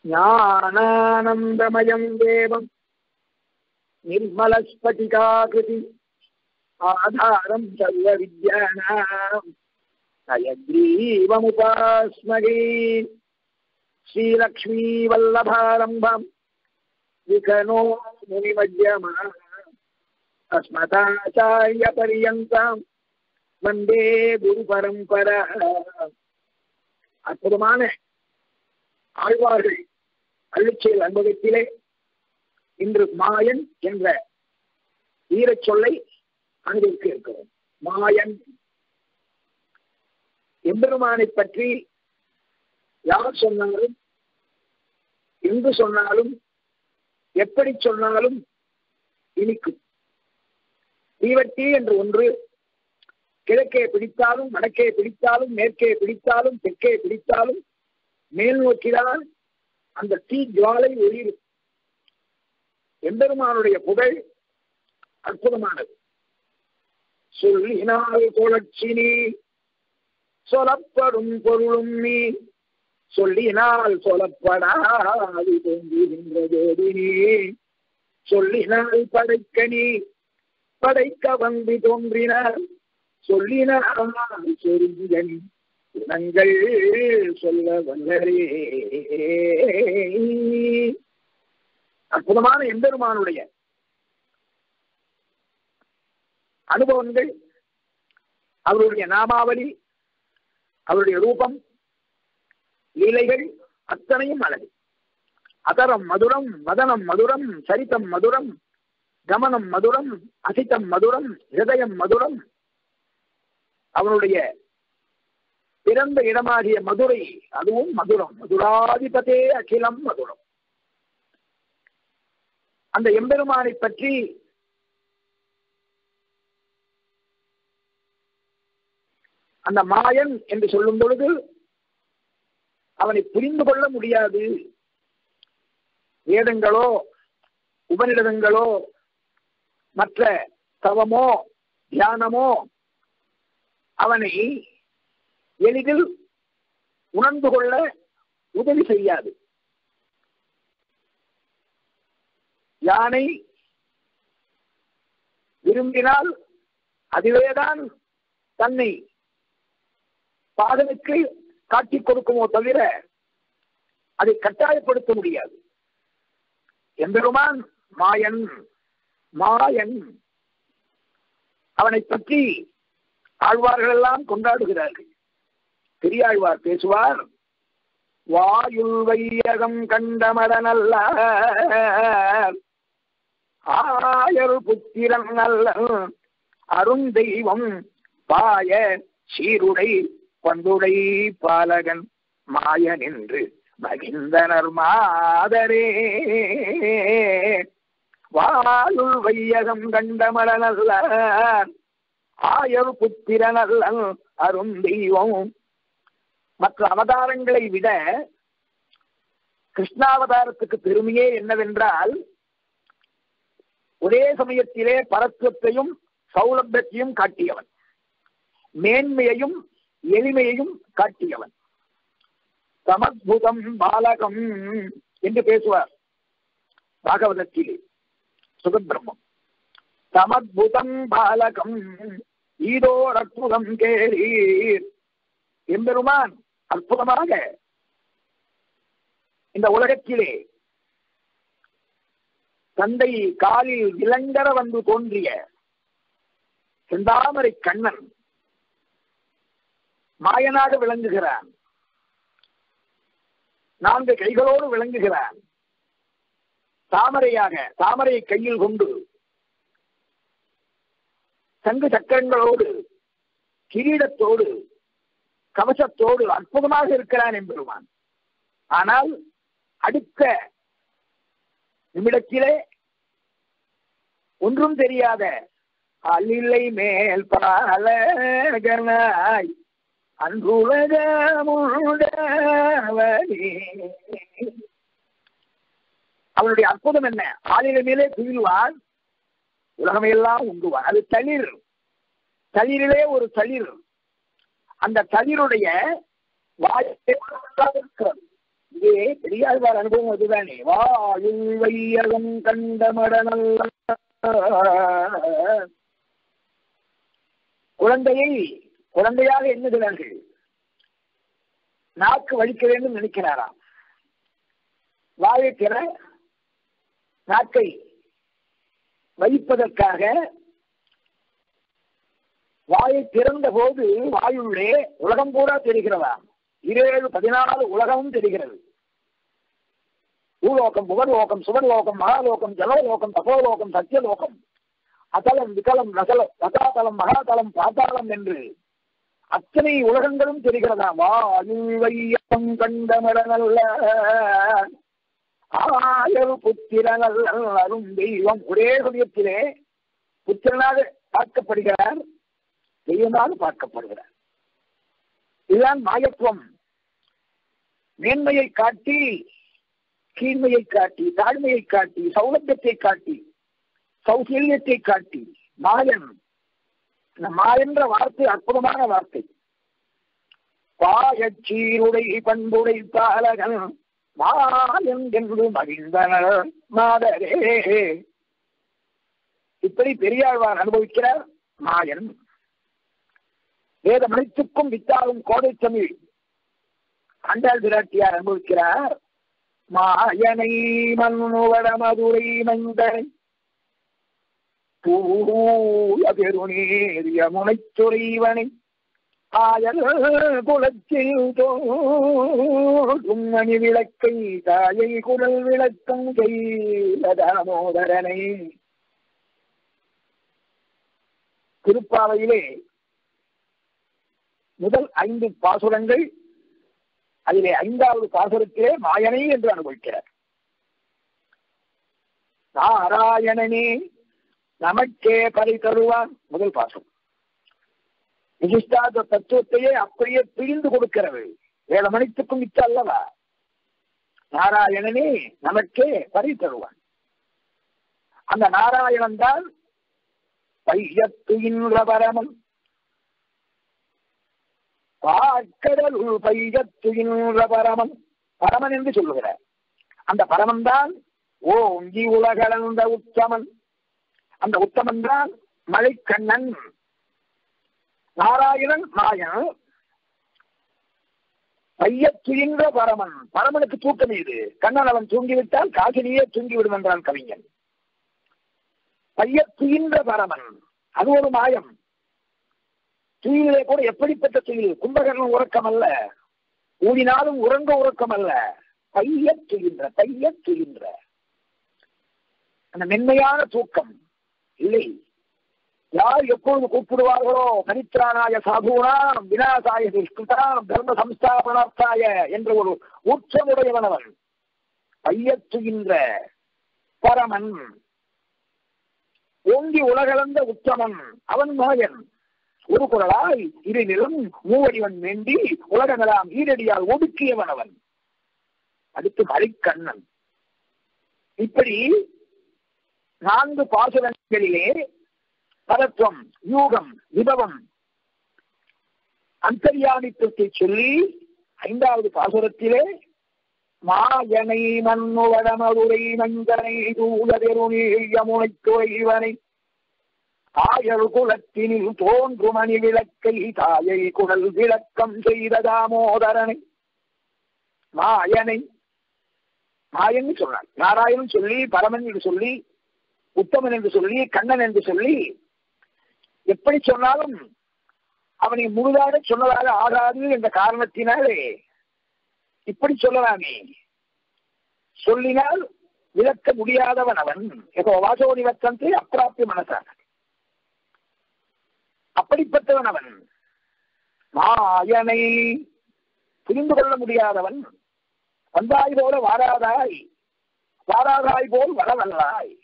ஞானானந்தமயம் தேவம் निर्मलस्फटिकाकृति आधारं सर्वविद्यानाम् हयग्रीवमुपास्मगे श्रीलक्ष्मीवल्लभारम्भम् विकनो मुनिमध्यमा अस्मदाचार्यपर्यन्ताम् வந்தே குரு பரம்பரா அற்புதமான ஆழ்வார்கள் அள்ளிச்செயல் அனுபவத்திலே இன்று மாயன் என்ற வீரச் சொல்லை அனுபவிக்க இருக்கிறோம் மாயன் எம்பெருமானை பற்றி யார் சொன்னாலும் எங்கு சொன்னாலும் எப்படி சொன்னாலும் இனிக்கும் தீவட்டி என்று ஒன்று கிழக்கே பிடித்தாலும் வடக்கே பிடித்தாலும் மேற்கே பிடித்தாலும் தெற்கே பிடித்தாலும் மேல் நோக்கினால் அந்த தீ ஜுவாலை ஒளிரும் எம்பெருமானுடைய புகழ் அற்புதமானது சொல்லினால் தொழச்சினி சொல்லப்படும் பொருளும் நீ சொல்லினால் சொல்லப்படாது தோன்றுகின்றது நீ சொல்லினால் படைக்க நீ படைக்க வந்து தோன்றினார் சொல்லினால் சொருங்கன் குணங்கள் சொல்ல வல்லரே அற்புதமான எம்பெருமானுடைய அனுபவங்கள் அவருடைய நாமாவளி அவருடைய ரூபம் லீலைகள் அத்தனையும் அழகு அதரம் மதுரம் வதனம் மதுரம் சரித்தம் மதுரம் கமனம் மதுரம் அசித்தம் மதுரம் ஹிருதயம் மதுரம் அவனுடைய பிறந்த இடமாகிய மதுரை அதுவும் மதுரம் மதுராதிபதே அகிலம் மதுரம் அந்த எம்பெருமானை பற்றி அந்த மாயன் என்று சொல்லும் பொழுது அவனை புரிந்து கொள்ள முடியாது வேதங்களோ உபநிடதங்களோ மற்ற தவமோ தியானமோ அவனை எளிதில் உணர்ந்து கொள்ள உதவி செய்யாது யானை விரும்பினால் அதுவேதான் தன்னை பாதனுக்கு காட்டிக் கொடுக்குமோ தவிர அதை கட்டாயப்படுத்த முடியாது எம்பெருமான் மாயன் மாயன் அவனை பற்றி ஆழ்வார்கள் எல்லாம் கொண்டாடுகிறார்கள் பெரியாழ்வார் பேசுவார் வாயுள் வையகம் கண்டமடனல்ல ஆயர் புத்திரன் நல்ல அருந்தெய்வம் பாய சீருடை பந்துடை பாலகன் மாயன் என்று மகிந்தனர் மாதரே வாயுள் வையகம் கண்டமடனல்ல ஆயர் புத்திரனல்ல அருந்தெய்வம் மற்ற அவதாரங்களை விட கிருஷ்ணாவதாரத்துக்கு பெருமையே என்னவென்றால் ஒரே சமயத்திலே பரத்துவத்தையும் சௌலபியத்தையும் காட்டியவன் மேன்மையையும் எளிமையையும் காட்டியவன் சமத்புதம் பாலகம் என்று பேசுவார் பாகவதத்திலே சுகபிரம்மம் சமத்புதம் பாலகம் ஈதோர் அற்புதம் கேளீர் எம்பெருமான் அற்புதமாக இந்த உலகத்திலே தந்தை காலில் விலங்கர வந்து தோன்றிய செந்தாமரை கண்ணன் மாயனாக விளங்குகிறான் நான்கு கைகளோடு விளங்குகிறான் தாமரையாக தாமரையை கையில் கொண்டு சங்கு சக்கரங்களோடு கிரீடத்தோடு கவசத்தோடு அற்புதமாக இருக்கிறான் என்பதுமான் ஆனால் அடுத்த நிமிடத்திலே ஒன்றும் தெரியாத அல்லில்லை மேல் பாலகனாய் அன்புலகமுடவனே அவனுடைய அற்புதம் என்ன ஆளில மேலே துயில்வான் உலகமையெல்லாம் உண்டுவான் அது தளிர் தளிரிலே ஒரு தளிர் அந்த தளிருடைய வாயை இருக்கிறது இதே பெரியாழ்வார் அனுபவம் அதுதானே வாயுள் வையகம் கண்டமடனல்ல குழந்தையை குழந்தையாக எண்ணுகிறார்கள் நாக்கு வலிக்க வேண்டும் நினைக்கிறாராம் வாயை திற நாக்கை வலிப்பதற்காக வாயை திறந்த போது வாயுள்ளே உலகம் கூட தெரிகிறதா இருஏழு பதினாலு உலகமும் தெரிகிறது பூலோகம் புகர்லோகம் சுவர்லோகம் மகாலோகம் ஜலலோகம் தபோலோகம் சத்தியலோகம் அத்தலம் விகலம் ரசல ரசாதலம் மகாதலம் பாத்தாளம் என்று அத்தனை உலகங்களும் தெரிகிறதா வாயுவையம் கண்டமரநல்ல ஆயர் புத்திரனல் அரும் தெய்வம் ஒரே சமயத்திலே புத்திரனாக பார்க்கப்படுகிறார் தெய்வமாக பார்க்கப்படுகிறார் இதுதான் மாயத்துவம் மேன்மையை காட்டி கீழ்மையை காட்டி தாழ்மையை காட்டி சௌலபியத்தை காட்டி சௌசல்யத்தை காட்டி மாயன் இந்த மாயன்ற வார்த்தை அற்புதமான வார்த்தை பாயச்சீருடை பண்புடை பாலகன் மாயன் என்று மகிழ்ந்தனர் மாதரே இப்படி பெரியாழ்வார் அனுபவிக்கிறார் மாயன் வேத மனித்துக்கும் வித்தாலும் கோடை தமிழ் ஆண்டாள் பிராட்டியார் அனுபவிக்கிறார் மாயனை மண்ணுவட மதுரை மந்தனை பூய பெருநேறிய முனைத்துறைவனை ஆயல் குலத்தில் தோடும் மணி விளக்கை தாயை குரல் விளக்கம் செய்த தாமோதரனை திருப்பாவையிலே முதல் ஐந்து பாசுரங்கள் அதிலே ஐந்தாவது பாசுரத்திலே மாயனை என்று அனுபவிக்கிறார் நாராயணனே நமக்கே பறை தருவான் முதல் பாசம் விசிஷ்டாத தத்துவத்தையே அப்படியே பிழிந்து கொடுக்கிறது வேத மணித்துக்கும் மிச்ச அல்லவா நாராயணனே நமக்கே பறை தருவான் அந்த நாராயணன் தான் பையத்துகின்ற பரமன் பாக்கடலுள் பையத்துகின்ற பரமன் பரமன் என்று சொல்லுகிறார் அந்த பரமன் தான் ஓங்கி உலகளந்த உத்தமன் அந்த உத்தமன் தான் மழைக்கண்ணன் நாராயணன் மாயன் பையத்துகின்ற பரமன் பரமனுக்கு தூக்கம் இது கண்ணன் அவன் தூங்கிவிட்டால் காசினியே தூங்கிவிடும் என்றான் கவிஞன் பையத்துகின்ற பரமன் அது ஒரு மாயம் துயிலே கூட எப்படிப்பட்ட துயில் கும்பகர்ணன் உறக்கம் அல்ல ஊடினாலும் உறங்க உறக்கம் அல்ல பைய துயின்ற பைய துயின்ற அந்த மென்மையான தூக்கம் இல்லை யார் எப்பொழுது கூப்பிடுவார்களோ பரித்ராணாய சாதுனாம் வினாசாய துஷ்கிருதாம் தர்ம சம்ஸ்தாபனார்த்தாய என்ற ஒரு உச்சமுடையவனவன் பையத்துகின்ற பரமன் ஓங்கி உலகளந்த உத்தமன் அவன் மாயன் ஒரு குரலாய் இரு நிலம் மூவடிவன் வேண்டி உலகங்களாம் ஈரடியால் ஒடுக்கியவன் அவன் அடுத்து மலைக்கண்ணன் இப்படி நான்கு பாசுரங்களிலே பரத்வம் யூகம் விபவம் அந்தர்யாமித்துவத்தை சொல்லி ஐந்தாவது பாசுரத்திலே மாயனை மண்ணுவடமதுரை மஞ்சனை தூதெருநீள் யமுனை துறைவனை ஆயர் குலத்தினில் தோன்றும் அணி விளக்கை தாயை குடல் விளக்கம் செய்த தாமோதரனை மாயனை மாயன் சொன்னார் நாராயணன் சொல்லி பரமன் என்று சொல்லி உத்தமன் என்று சொல்லி கண்ணன் என்று சொல்லி எப்படி சொன்னாலும் அவனை முழுதாக சொன்னதாக ஆகாது என்ற காரணத்தினாலே இப்படி சொல்லலாமே சொல்லினால் விளக்க முடியாதவன் அவன் இப்போ வாசோடி வத்தந்தை அப்பிராப்தி மனசாக அப்படிப்பட்டவன் அவன் மாயனை புரிந்து கொள்ள முடியாதவன் வந்தாய் போல வாராதாய் வாராதாய் போல் வரவல்லாய்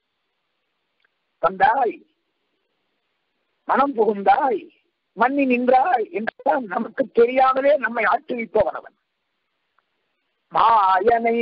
வந்தாய் மனம் புகுந்தாய் மண்ணி நின்றாய் என்றெல்லாம் நமக்கு தெரியாமலே நம்மை ஆற்றுவிப்பவன் அவன் மாயனை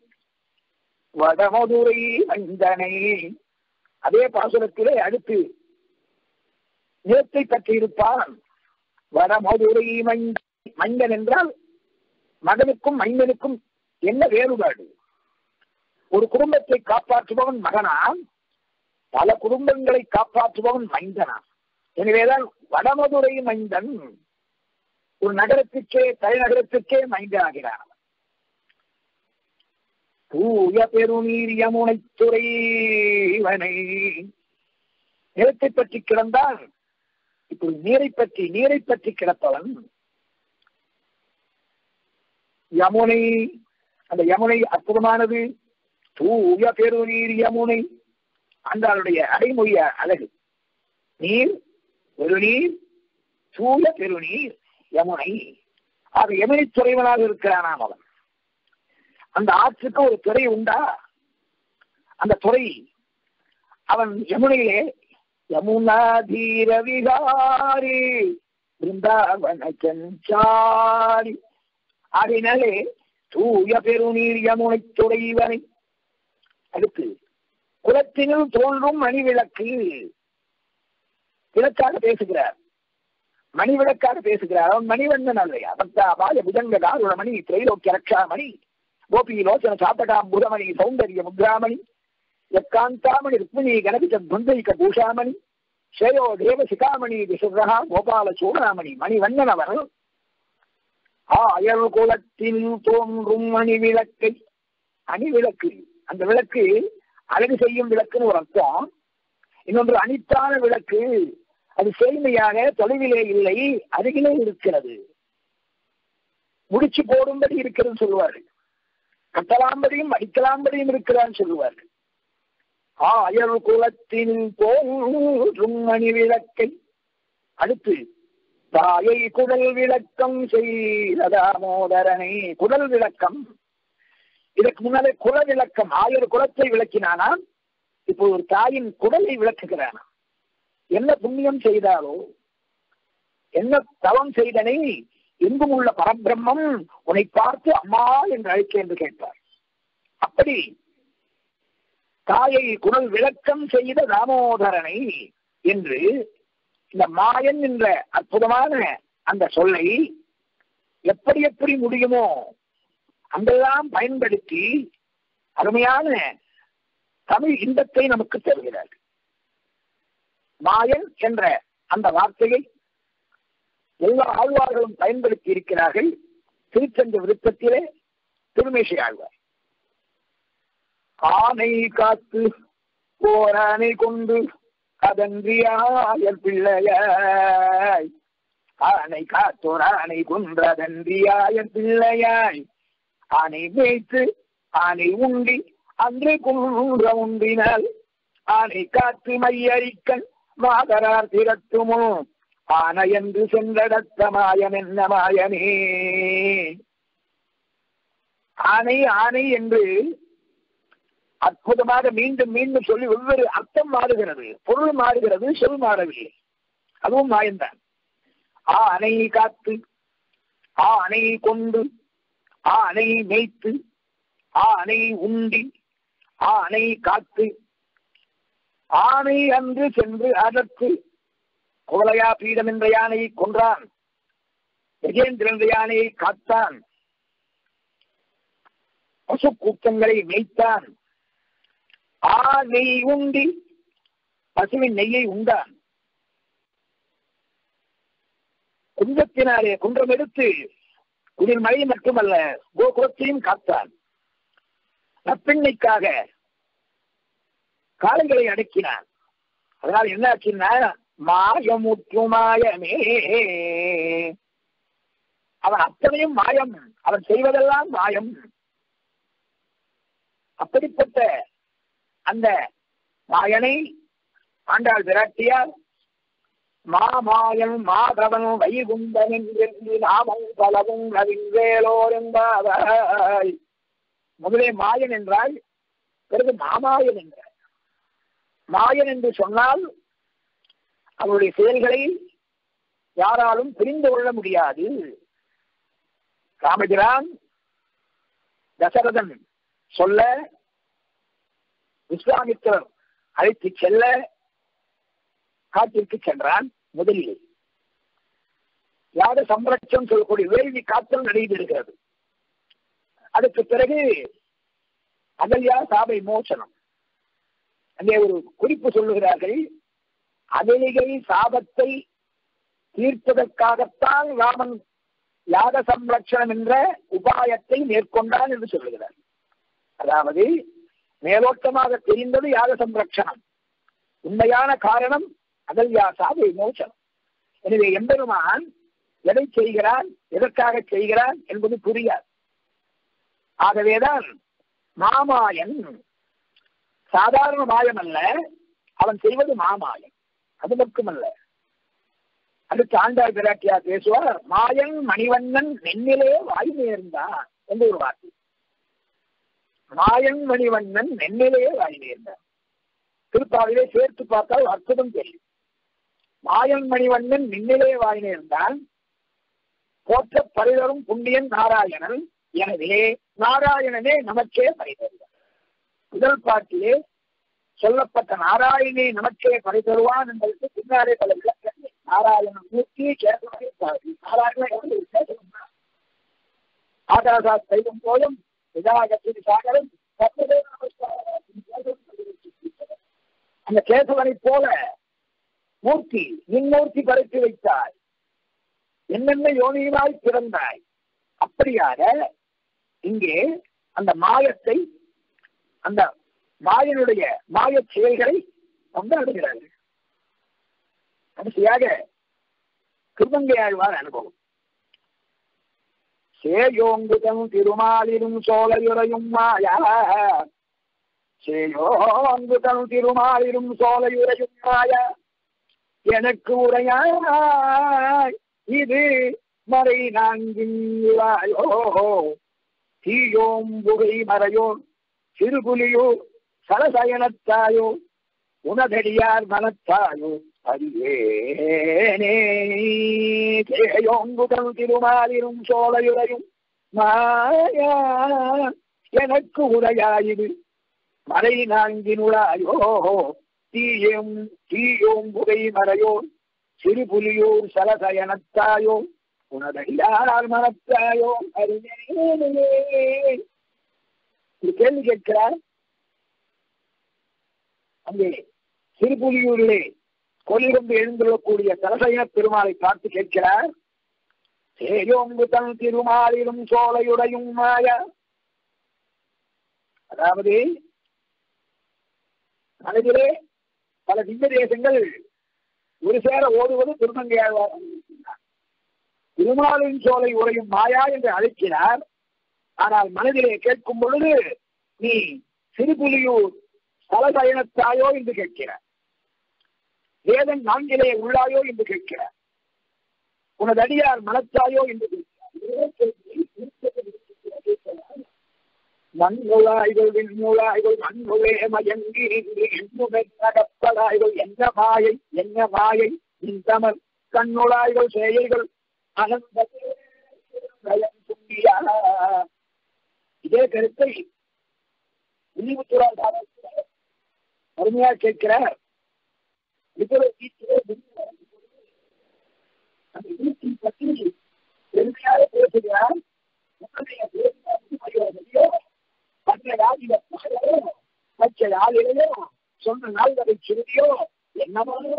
வடமதுரை மந்தனை அதே பாசுரத்திலே அடுத்து நேற்றை பற்றியிருப்பான் வடமதுரை மந்தன் மந்தன் என்றால் மகனுக்கும் மைந்தனுக்கும் என்ன வேறுபாடு ஒரு குடும்பத்தை காப்பாற்றுபவன் மகனா பல குடும்பங்களை காப்பாற்றுபவன் மைந்தனா எனவேதான் வடமதுரை மைந்தன் ஒரு நகரத்துக்கே தலைநகரத்துக்கே மைந்தனாகிறான் தூய பெருநீர் யமுனை துறைவனை நிலத்தை பற்றி கிடந்தால் இப்படி நீரை பற்றி நீரை பற்றி கிடப்பவன் யமுனை அந்த யமுனை அற்புதமானது தூய பெருநீர் யமுனை அந்த அவருடைய அடைமொழிய அழகு நீர் பெருநீர் தூய பெருநீர் யமுனை ஆக யமுனை துறைவனாக இருக்கிறானாம் அவன் அந்த ஆற்றுக்கு ஒரு துறை உண்டா அந்த துறை அவன் யமுனையிலே யமுனா தீர விகாரி பிருந்தாவன சஞ்சாரி ஆகையினாலே தூய பெருநீர் யமுனை துறைவனை அடுத்து குலத்தினில் தோன்றும் மணி விளக்கு விளக்காக பேசுகிறார் மணி விளக்காக பேசுகிறார் அவன் மணிவண்ணன் அல்லையா பக்தா பாய புஜங்க தாருணமணி திரைலோக்கிய ரக்ஷாமணி கோபி லோச்சன சாத்தகாம் புதமணி சௌந்தரிய முத்ராமணி யக்காந்தாமணி ருக்மிணி கணபித துந்தைக பூஷாமணி ஸ்ரேயோ தேவ சிகாமணி விசுரஹா கோபால சூடாமணி மணிவண்ணன் அவர் ஆயல் குலத்தில் தோன்றும் மணி விளக்கை அணி விளக்கு அந்த விளக்கு அழகு செய்யும் விளக்குன்னு ஒரு அர்த்தம் இன்னொன்று அனித்தான விளக்கு அது செழுமையாக தொலைவிலே இல்லை அருகிலே இருக்கிறது முடிச்சு போடும்படி இருக்கிறது சொல்லுவார்கள் கட்டலாம்படியும் அடிக்கலாம்படியும் இருக்கிறான்னு சொல்லுவார்கள் ஆயர் குலத்தின் தோன்றும் மணி விளக்கை அடுத்து தாயை குடல் விளக்கம் செய்ததாமோதரனை குடல் விளக்கம் இதற்கு முன்னாலே குல விளக்கம் ஆயிரம் குலத்தை விளக்கினானா இப்போ ஒரு தாயின் குடலை விளக்குகிறானா என்ன புண்ணியம் செய்தாலோ என்ன தவம் செய்தனை எங்கும் உள்ள பரபிரம்மம் உன்னை பார்த்து அம்மா என்று அழைக்க என்று கேட்பார் அப்படி தாயை குரல் விளக்கம் செய்த தாமோதரனை என்று இந்த மாயன் என்ற அற்புதமான அந்த சொல்லை எப்படி எப்படி முடியுமோ அங்கெல்லாம் பயன்படுத்தி அருமையான தமிழ் இன்பத்தை நமக்கு தருகிறார் மாயன் என்ற அந்த வார்த்தையை எல்லா ஆழ்வார்களும் பயன்படுத்தி இருக்கிறார்கள் திருச்செந்த விருப்பத்திலே திருமேசை ஆழ்வார் ஆனை காத்து போரானை கொண்டு அதன்றியாயர் பிள்ளையாய் ஆனை காத்தோர் ஆனை கொன்றதன்றியாயர் பிள்ளையாய் ஆனை மேய்த்து ஆனை உண்டி அன்று குன்ற உண்டினால் ஆனை காத்து மையரிக்கன் மாதரார் திரட்டுமோ ஆனை என்று சென்றடத்த மாயம் என்ன மாயனே ஆனை ஆனை என்று அற்புதமாக மீண்டும் மீண்டும் சொல்லி வெவ்வேறு அர்த்தம் மாறுகிறது பொருள் மாறுகிறது சொல் மாறவில்லை அதுவும் மாயம்தான் ஆனை காத்து ஆனை கொண்டு ஆனை மேய்த்து ஆனை உண்டி ஆனை காத்து ஆனை அன்று சென்று அதற்கு குவலையா பீடம் என்ற யானையை கொன்றான் கஜேந்திரன் என்ற யானையை காத்தான் பசு கூட்டங்களை மேய்த்தான் ஆ நெய் உண்டி பசுவின் நெய்யை உண்டான் குன்றத்தினாலே குன்றம் எடுத்து குளிர் மழை மட்டுமல்ல கோகுலத்தையும் காத்தான் நப்பெண்ணைக்காக காலங்களை அடக்கினான் அதனால் என்ன ஆச்சுன்னா மாயமுற்று மாயமே அவன் அத்தனையும் மாயம் அவன் செய்வதெல்லாம் மாயம் அப்படிப்பட்ட அந்த மாயனை ஆண்டாள் விராட்டியார் மாமாயன் மாதவன் வைகுந்தன் என்று நாமம் பலவும் நவிவேலோர் என்பாய் முதலே மாயன் என்றால் பிறகு மாமாயன் என்றார் மாயன் என்று சொன்னால் அவருடைய செயல்களை யாராலும் புரிந்து கொள்ள முடியாது ராமபிரான் தசரதன் சொல்ல விஸ்வாமித்திரர் அழைத்து செல்ல காட்டிற்கு சென்றான் முதலில் யாக சம்ரட்சம் சொல்லக்கூடிய வேள்வி காத்தல் நடைபெறுகிறது அதுக்கு பிறகு அகல்யா சாபை மோசனம் அங்கே ஒரு குறிப்பு சொல்லுகிறார்கள் அகலிகை சாபத்தை தீர்ப்பதற்காகத்தான் ராமன் யாக சம்ரட்சணம் என்ற உபாயத்தை மேற்கொண்டான் என்று சொல்லுகிறார் அதாவது மேலோட்டமாக தெரிந்தது யாக சம்ரட்சணம் உண்மையான காரணம் அகல்யா சாபை மோசனம் எனவே எம்பெருமான் எதை செய்கிறான் எதற்காக செய்கிறான் என்பது புரியாது ஆகவேதான் மாமாயன் சாதாரண மாயம் அல்ல அவன் செய்வது மாமாயம் அது மட்டுமல்ல அடுத்து ஆண்டாள் பிராட்டியா பேசுவார் மாயன் மணிவண்ணன் நெண்ணிலே வாய் நேர்ந்தான் என்று ஒரு வார்த்தை மாயன் மணிவண்ணன் நெண்ணிலே வாய் நேர்ந்தான் திருப்பாவிலே சேர்த்து பார்த்தால் அற்புதம் தெரியும் மாயன் மணிவண்ணன் நின்னிலே வாய் நேர்ந்தான் போற்ற பரிதரும் புண்ணியன் நாராயணன் எனவே நாராயணனே நமக்கே பரிதருவார் முதல் பாட்டிலே சொல்லப்பட்ட நாராயணே நமக்கே பரிதருவான் என்பதற்கு பின்னாலே பல விளக்கங்கள் நாராயணன் மூர்த்தி கேசவனை பாடி நாராயணன் ஆகாசா தெய்வம் போலும் விதாகத்தின் சாகரம் அந்த கேசவனை போல மூர்த்தி நின்மூர்த்தி படைத்து வைத்தாய் என்னென்ன யோனியினாய் பிறந்தாய் அப்படியாக இங்கே அந்த மாயத்தை அந்த மாயனுடைய மாய செயல்களை கொண்டாடுகிறார்கள் கடைசியாக திருமங்கை ஆழ்வார் அனுபவம் சேயோங்குதம் திருமாலிலும் சோலையுறையும் மாயா சேயோங்குதம் திருமாலிலும் சோலையுறையும் மாயா எனக்கு உரையாய் இது மறை நான்கின்வாயோ தீயோம் புகை மறையோ சிறுபுலியோ சலசயனத்தாயோ உனதடியார் மனத்தாயோ அறியேனே தேயோங்குதல் திருமாலிரும் சோலையுறையும் மாயா எனக்கு உரையாயிரு மறை நான்கினுளாயோ தீயும் தீயோம் புகை மறையோ சிறுபுலியூர் சலசயனத்தாயோ உனதடியார் மனத்தாயோ அறிஞனே ஒரு கேள்வி கேட்கிறார் அங்கே சிறுபுலியூரிலே கொலிருந்து எழுந்துள்ளக்கூடிய சலசயன பெருமாளை பார்த்து கேட்கிறார் சேயோங்கு தன் திருமாலிலும் சோலையுடையும் மாயா அதாவது மனதிலே பல திவ்ய தேசங்கள் ஒரு சேர ஓடுவது திருமங்கையாழ்வார் திருமாலின் சோலை உரையும் மாயா என்று அழைக்கிறார் ஆனால் மனதிலே கேட்கும் பொழுது நீ சிறுபுலியூர் ஸ்தலசயனத்தாயோ என்று கேட்கிறார் வேதன் நான்கிலே உள்ளாயோ என்று கேட்கிறார் உனது அடியார் மனத்தாயோ என்று மண்ணுழாய்கள் விண்ணுழாய்கள் மண்ணுளே மயங்கி நகப்படாய்கள் என்ன மாயை என்ன மாயை இந்தமர் கண்ணுழாய்கள் செயல்கள் அனந்த இதே கருத்தை உரிவுத்துறார் அருமையா கேட்கிறார் பற்றி பெருமையாக பேசுகிறார் மற்ற யாதில மற்ற யாதிலையோ சொன்ன நாள்களை சுருதியோ என்னமானோ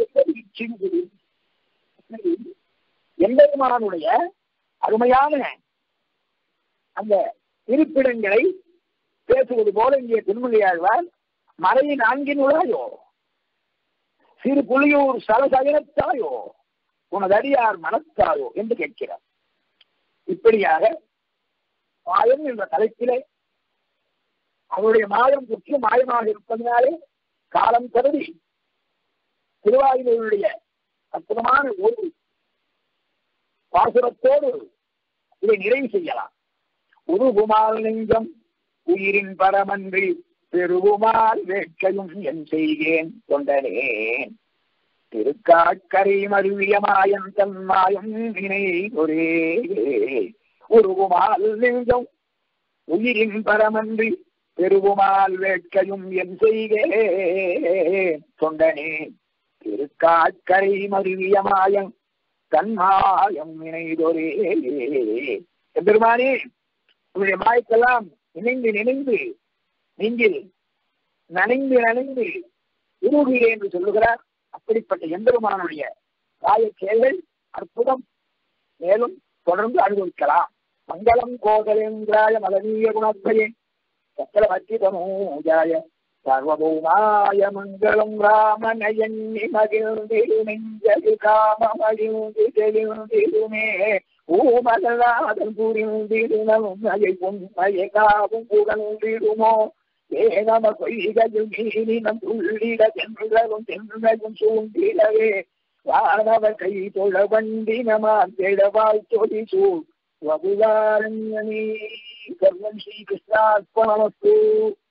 எம்பெருமானுடைய அருமையான அந்த இருப்பிடங்களை பேசுவது போல இங்கே திருமலையாழ்வார் மலையின் நான்கின் உலாயோ சிறு புலியூர் சலசகனத்தாயோ உனது அடியார் மனத்தாயோ என்று கேட்கிறார் இப்படியாக மாயம் என்ற தலைப்பிலே அவருடைய மாயம் முக்கிய மாயமாக இருப்பதனாலே காலம் கருதி திருவாயுடைய அற்புதமான ஒரு பாசுரத்தோடு இதை நிறைவு செய்யலாம் உருகுமால் நெஞ்சம் உயிரின் பரமன்றி பெருகுமால் வேட்கையும் என் செய்கேன் கொண்டனேன் திருக்காக்கரை மருவிய மாயம் தன் மாயம் வினை ஒரே உருகுமால் நெஞ்சம் உயிரின் பரமன்றி பெருகுமால் வேட்கையும் என் செய்கே தொண்டனே திருக்காக்கரை மருவிய மாயம் தன்மாயம் நினைதொரே எம்பெருமானே உங்களுடைய மாய்க்கெல்லாம் நினைந்து நினைந்து நெஞ்சில் நனைந்து நனைந்து உருகிறேன் என்று சொல்லுகிறார் அப்படிப்பட்ட எம்பெருமானுடைய காயச் செயல்கள் அற்புதம் மேலும் தொடர்ந்து அனுபவிக்கலாம் மங்களம் கோதலேந்திராய மலனீய குணத்வயே சக்கரவர்த்திதமோஜாய சர்வபௌமாய மங்களம் ராமனயன்னி மகிழ்ந்திரு நெஞ்சது காமமகிழ்ந்து தெளிந்திருமே ஊமகலாதல் புரிந்திருநலும் நகை உண்மையை காவும் புகழ்ந்திருமோ ஏனம பொய்கையில் மீனினம் துள்ளிட தென்றலும் தென்றலும் சூழ்ந்திடவே வானவர் கை தொழ வண்டி நமான் திடவாய் தொடி சூழ் வகுதாரண்யனே சர்வம் ஸ்ரீகிருஷ்ணார்ப்பணமஸ்து